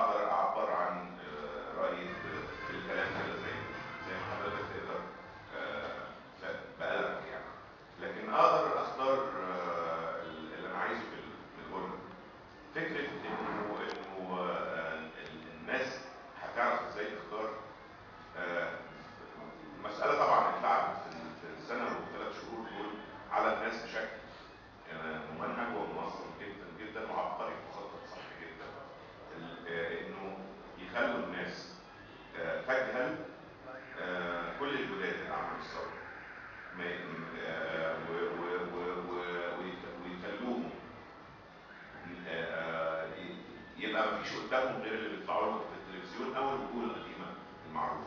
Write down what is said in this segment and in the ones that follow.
اقدر اعبر عن آه، رايي ب- بالكلام كده زي زي ما حضرتك تقدر آه، ب- بقلبك يعني لكن اقدر اختار آه، اللي انا عايزه في ال- في الغنى فكره انه انه آه، ال- الناس هتعرف ازاي تختار آه، مساله طبعا اتلعبت في ال- في السنه والثلاث شهور دول على الناس بشكل آه، ممنهج ومنظم جدا جدا وعبقري مخطط صح جدا ال- آه، انه يخلوا الناس آه، تجهل آه، كل الجداد اللي عملوا الثوره ما ي- آه، و- و- و- و- ويخ- ويخلوهم آه، ي- يبقى ما فيش قدامهم غير اللي بيطلعوا لهم في التلفزيون او الوجوه القديمه المعروفه.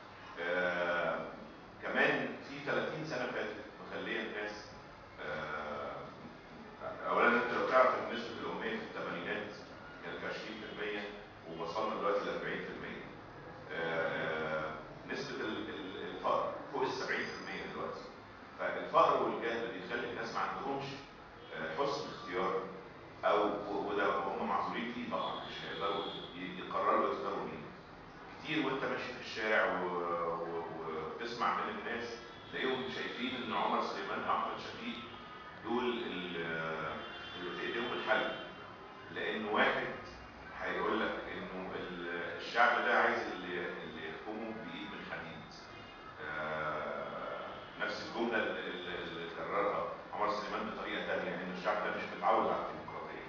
آه، كمان في 30 سنه فاتت مخليه الناس آه، اولا انت لو تعرف ان نسبه الاميه في الثمانينات كانت 20% ووصلنا دلوقتي ل 40%. آه، نسبه ال- ال- الفقر فوق ال 70% دلوقتي. فالفقر والجهل بيخلي الناس ما عندهمش آه، حسن اختيار او وده هم معذورين فيه طبعا مش هيقدروا ي- يقرروا يختاروا مين. كتير وانت ماشي في الشارع و- و- وتسمع من الناس تلاقيهم شايفين ان عمر سليمان او احمد شفيق دول ال- اللي في ايديهم الحل لان واحد هيقول لك انه ال- الشعب ده عايز اللي اللي يحكمه بايد من حديد آه، نفس الجمله اللي, اللي اللي كررها عمر سليمان بطريقه ثانيه ان الشعب ده مش متعود على الديمقراطيه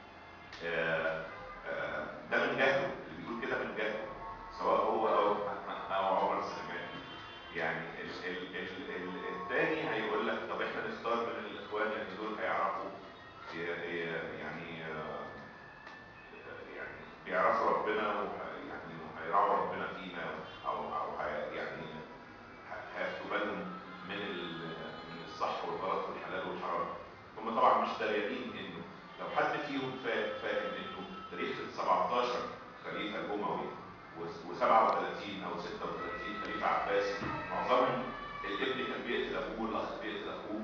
آه، آه، ده من جهله اللي بيقول كده من جهله سواء هو او او عمر سليمان يعني ال- ال- ال- ال- التاني هيقول لك طب احنا نختار من الاخوان لان دول هيعرفوا ي- ي- يعني آه، يعني بيعرفوا ربنا وه- يعني هيراعوا ربنا فينا او او هي- يعني ه- هياخدوا بالهم من ال- من الصح والغلط والحلال والحرام هم طبعا مش دريانين انه لو حد فيهم فا- فاهم انه تاريخ ال 17 خليفه الاموي و37 او 36 خليفه عباسي معظمهم الابن كان بيقتل ابوه والاخ بيقتل اخوه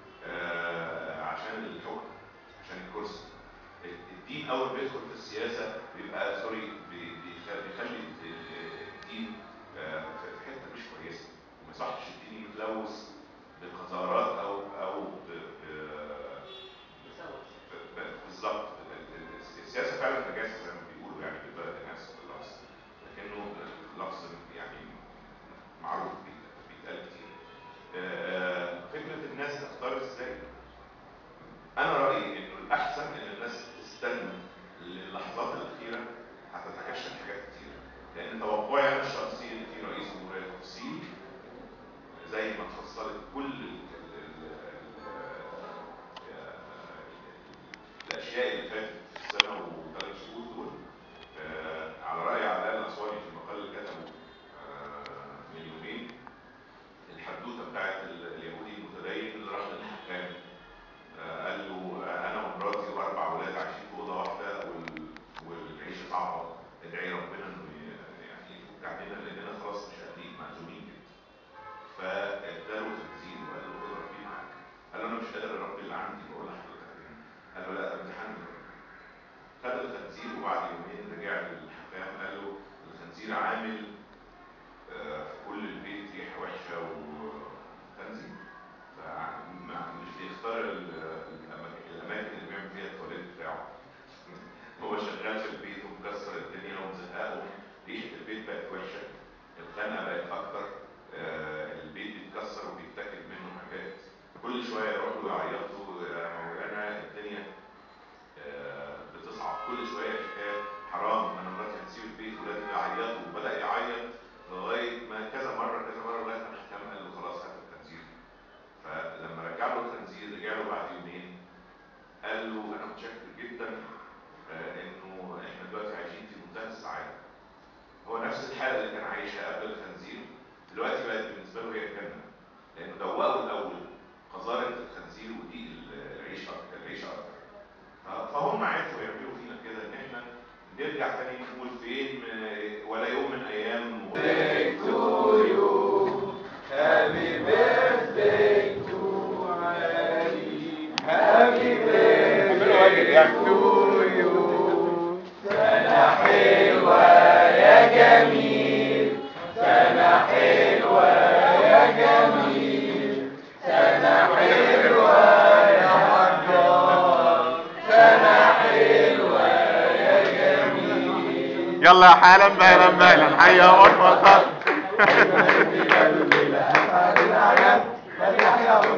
آه، عشان الحكم عشان الكرسي الدين اول ما بيدخل في السياسه بيبقى سوري بي- بيخ- بيخلي الدين آه، في حته مش كويسه وما يصحش الدين يتلوث بقذارات او او ب- ب- ب- ب- بالظبط ال- ال- السياسه فعلا نجاسه زي ما بيقولوا يعني في البلد الناس باللفظ لكنه لفظ يعني معروف بيت- بيتقال كتير آه، فكره الناس تختار ازاي انا رايي انه الاحسن ان الناس تستنى للحظات الاخيره هتتكشف حاجات كتير لان توقعي انا الشخصي ان في رئيس جمهوريه تفصيل زي ما اتفصلت كل ال ال ال الاشياء اللي فاتت في السنه وثلاث شهور دول آه، على راي علاء الاسواني في المقال اللي كتبه آه، من يومين الحدوته بتاعت ال- اليهودي المتدين اللي راح للحكام آه، قال له آه، انا ومراتي واربع اولاد عايشين في اوضه واحده وال- والعيشه صعبه ادعي ربنا انه ي- يعني يفك عننا لاننا خلاص مش قادرين معزومين جدا فاداله تنزيل وقال له خد ربي معاك قال له انا مش قادر اربي اللي عندي بقول لحضرتك يعني. قال له لا ده امتحان من ربنا. خد الخنزير وبعد يومين رجع للحكام قال له الخنزير عامل آه، في كل البيت ريحه وحشه وتنزيل فما- مش بيختار ال- الأماكن- الاماكن اللي بيعمل فيها التواليت بتاعه هو شغال في البيت ومكسر الدنيا ومزهقه ريحه البيت بقت وحشه الخنقه بقت اكتر آه، البيت بيتكسر وبيتاكل منه حاجات كل شويه يروح له يعيط له يا مولانا الدنيا آه، بتصعب كل شويه حكايه حرام انا مراتي هتسيب البيت ولادي يعيطوا وبدا يعيط لغايه ما كذا مره كذا مره لغايه ما الحكام قال له خلاص هات الخنزير فلما رجع له الخنزير رجع له بعد يومين قال له انا متشكر جدا آه، انه احنا دلوقتي عايشين في منتهى السعاده هو نفس الحاله اللي كان عايشها قبل الخنزير دلوقتي بقت بالنسبه له هي الجنه لانه دوقوا الاول قذاره الخنزير ودي العيش اكتر العيش اكتر ف- فهم عرفوا يعملوا فينا كده ان احنا نرجع تاني نقول فين آه، ولا يوم من ايام Happy birthday to Ali. Happy birthday اعملوا واجب يعني to you. سنة حلوة يلا حالا بالا بالا حيا وتفضل الليلة أسعد الأعياد فليحيا